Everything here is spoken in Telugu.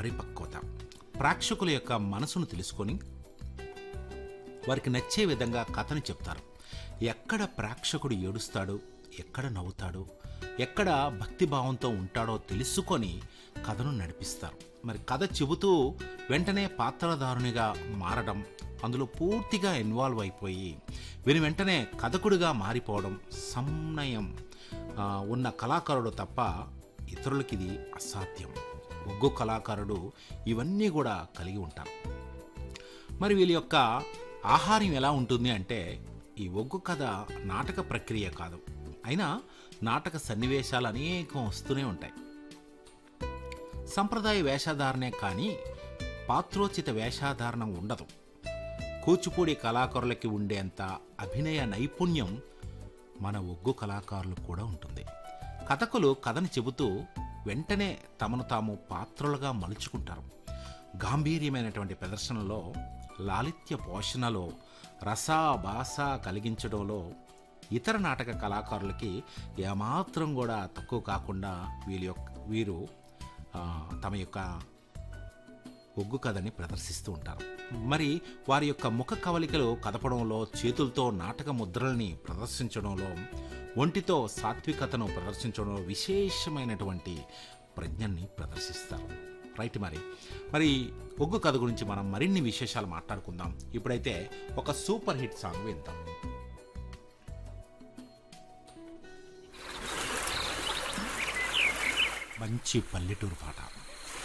పరిపక్వత ప్రేక్షకుల యొక్క మనసును తెలుసుకొని వారికి నచ్చే విధంగా కథను చెప్తారు ఎక్కడ ప్రేక్షకుడు ఏడుస్తాడు ఎక్కడ నవ్వుతాడు ఎక్కడ భక్తిభావంతో ఉంటాడో తెలుసుకొని కథను నడిపిస్తారు మరి కథ చెబుతూ వెంటనే పాత్రధారునిగా మారడం అందులో పూర్తిగా ఇన్వాల్వ్ అయిపోయి విని వెంటనే కథకుడిగా మారిపోవడం సమన్వయం ఆ, ఉన్న కళాకారుడు తప్ప ఇతరులకి ఇది అసాధ్యం ఒగ్గు కళాకారుడు ఇవన్నీ కూడా కలిగి ఉంటారు మరి వీళ్ళ యొక్క ఆహారం ఎలా ఉంటుంది అంటే ఈ ఒగ్గు కథ నాటక ప్రక్రియ కాదు అయినా నాటక సన్నివేశాలు అనేకం వస్తూనే ఉంటాయి సంప్రదాయ వేషధారణే కానీ పాత్రోచిత వేషధారణ ఉండదు కూచిపూడి కళాకారులకి ఉండేంత అభినయ నైపుణ్యం మన ఒగ్గు కళాకారులు కూడా ఉంటుంది కథకులు కథను చెబుతూ వెంటనే తమను తాము పాత్రలుగా మలుచుకుంటారు గాంభీర్యమైనటువంటి ప్రదర్శనలో లాలిత్య పోషణలో రస భాష కలిగించడంలో ఇతర నాటక కళాకారులకి ఏమాత్రం కూడా తక్కువ కాకుండా వీళ్ళ యొక్క వీరు ఆ, తమ యొక్క ఒగ్గు కథని ప్రదర్శిస్తూ ఉంటారు మరి వారి యొక్క ముఖ కవలికలు కదపడంలో చేతులతో నాటక ముద్రల్ని ప్రదర్శించడంలో ఒంటితో సాత్వికతను ప్రదర్శించడంలో విశేషమైనటువంటి ప్రజ్ఞని ప్రదర్శిస్తారు రైట్ మరి మరి ఒగ్గు కథ గురించి మనం మరిన్ని విశేషాలు మాట్లాడుకుందాం ఇప్పుడైతే ఒక సూపర్ హిట్ సాంగ్ విందాం మంచి పల్లెటూరు పాట